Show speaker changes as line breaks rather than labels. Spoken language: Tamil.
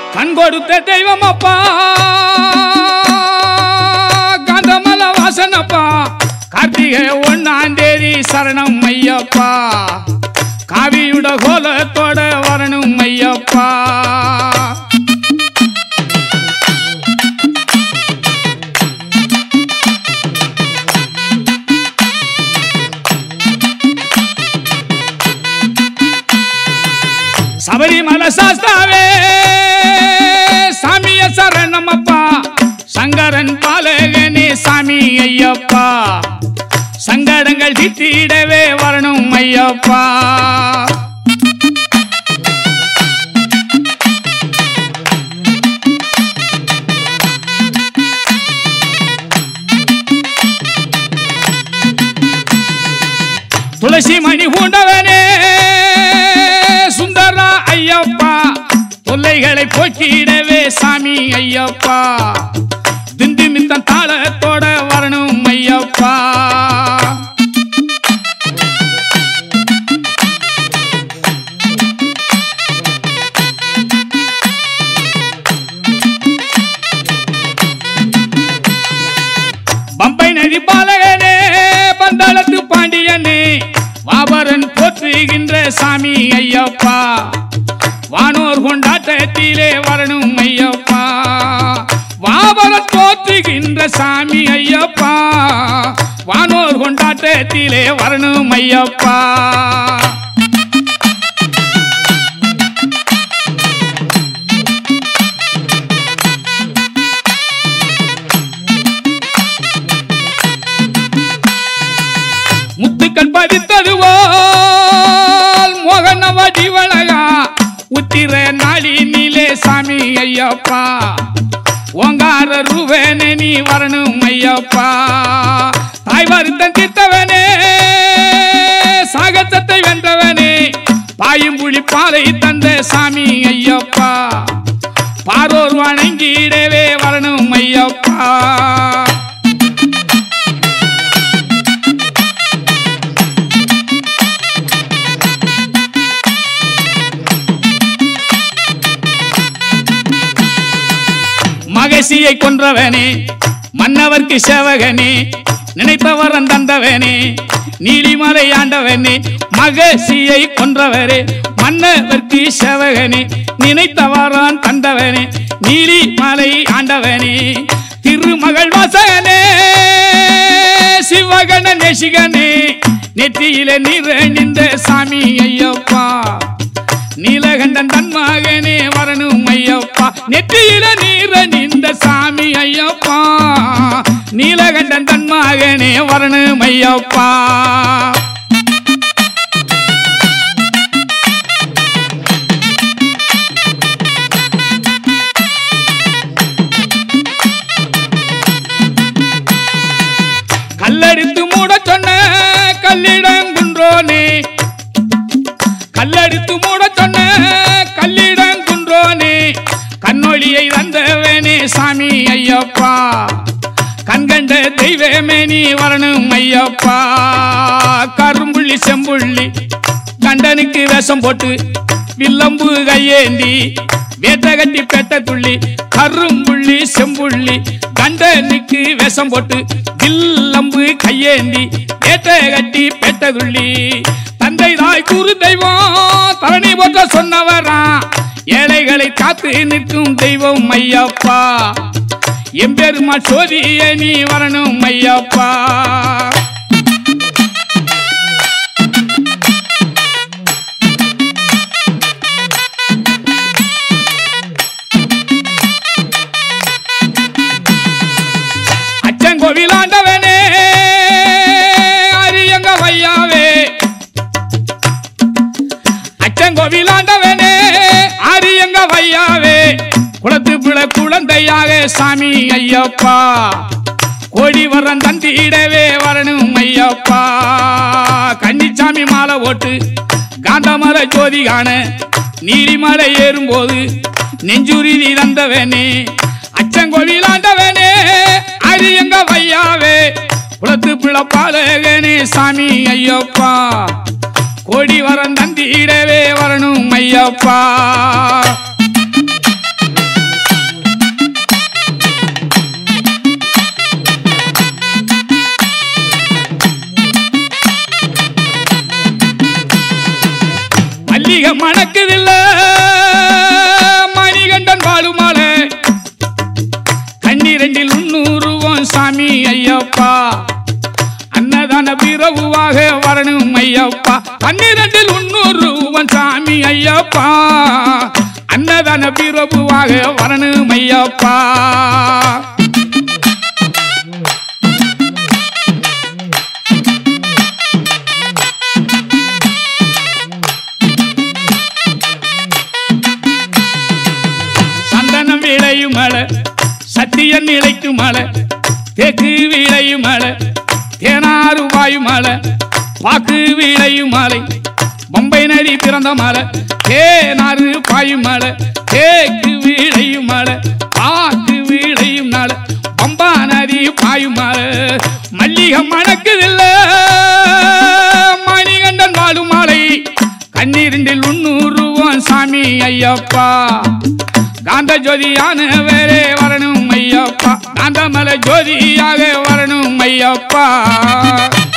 கண் கொடுத்த தெய்வம் அப்பா காந்தமல வாசனப்பா கார்த்திகை ஒன்னாம் தேதி சரணம் ஐயப்பா காவியுட கோலத்தோட வரணும் ஐயப்பா சபரிமல சாஸ்தாவே சாமிய சரணமப்பா சங்கரன் பாலகனே சாமி ஐயப்பா சங்கடங்கள் தித்திடவே வரணும் ஐயப்பா துளசி மணி பூண்டவனே சுந்தரா ஐயப்பா தொல்லைகளை போக்கிடவே சாமி ஐயப்பா திண்டு மித்தன் தாளத்தோட வரணும் ஐயப்பா பம்பை நதி பாலகனே பந்தாளத்து பாண்டியனே வாபரன் போற்றுகின்ற சாமி ஐயப்பா வானோர் கொண்டாட்டத்திலே வரணும் ஐயப்பா வாபரன் போற்றுகின்ற சாமி ஐயப்பா வானோர் கொண்டாட்டத்திலே வரணும் ஐயப்பா முத்துக்கள் பதித்ததுவோல் மோகனவ ஜீவனகா உத்திர நாளினிலே சாமி ஐயப்பா ஓங்கார ரூபனே நீ வரணும் ஐயப்பா தாய் வருத்தம் தித்தவனே சாகசத்தை வென்றவனே பாயும் புலி பாலை தந்த சாமி ஐயப்பா பாரோர் வணங்கிடவே வரணும் ஐயப்பா மகசியை கொன்றவனே மன்னவர்க்கு சேவகனே நினைத்தவரன் தந்தவனே நீலிமலை ஆண்டவனே மகசியை கொன்றவரே மன்னவர்க்கு சேவகனே நினைத்தவரான் தந்தவனே நீலிமலை ஆண்டவனே திருமகள் வாசகனே சிவகண நேசிகனே நெற்றியில நீரணிந்த சாமி ஐயப்பா நீலகண்டன் தன் மகனே வரணும் ஐயப்பா நெற்றியில நீர நின்ற சாமி ஐயப்பா நீலகண்டன் தன் மகனே வரணும் ஐயப்பா கல்லடித்து மூட சொன்ன கல்லிடங்குன்றோனே கல்லடித்து மூட சொன்ன கல்லிடங்குன்றோனே கண்ணொளியை தந்தவனே சாமி ஐயப்பா கண்கண்ட தெய்வமே நீ வரணும் ஐயப்பா கரும்புள்ளி செம்புள்ளி கண்டனுக்கு வேஷம் போட்டு வில்லம்பு கையேந்தி வேட்ட கட்டி பெட்ட துள்ளி கரும்புள்ளி செம்புள்ளி கண்டனுக்கு வேஷம் போட்டு வில்லம்பு கையேந்தி வேட்ட கட்டி பெட்ட துள்ளி தந்தை தாய் குரு தெய்வம் தரணி போற்ற சொன்னவரா ஏழைகளை காத்து நிற்கும் தெய்வம் ஐயப்பா எம்பெருமா சோதிய நீ வரணும் ஐயப்பா அச்சங்கோவிலாண்டவனே அரியங்க வையாவே அச்சங்கோவிலாண்டவனே அரியங்க வையாவே குளத்து பிழ குழந்தையாக சாமி ஐயப்பா கோடி வரன் தந்திடவே வரணும் ஐயப்பா கன்னிச்சாமி மாலை ஓட்டு காந்தமலை ஜோதி காண நீலிமலை ஏறும்போது நெஞ்சுருதி தந்தவனே அச்சங்கோவிலாண்டவனே அரியங்க வையாவே குளத்து பிழப்பாலகனே சாமி ஐயப்பா கோடி வரன் தந்திடவே வரணும் ஐயப்பா மல்லிகை மணக்குதில்ல மணிகண்டன் வாழுமாலே கண்ணீரண்டில் உன்னூறுவோம் சாமி ஐயப்பா அன்னதான பிறவுவாக வரணும் ஐயப்பா பன்னிரண்டில் உன்னூறுவன் சாமி ஐயப்பா அன்னதான பிறவுவாக வரணும் ஐயப்பா சந்தனம் விளையும் மலை சத்தியன் நிலைக்கும் மலை தேக்கு விளையும் மலை தேனாறு வாயும் மலை பாக்கு விளையும் மலை பம்பை நதி பிறந்த மலை தேனாறு பாயும் மலை தேக்கு விளையும் மலை பாக்கு விளையும் நாள பம்பா நதி பாயும் மலை மல்லிகை மணக்குதில்ல மணிகண்டன் வாழும் மாலை கண்ணீரிண்டில் உன்னூறுவான் சாமி ஐயப்பா காந்த ஜோதியான வேறே வரணும் ஐயப்பா காந்தமலை ஜோதியாக வரணும் ஐயப்பா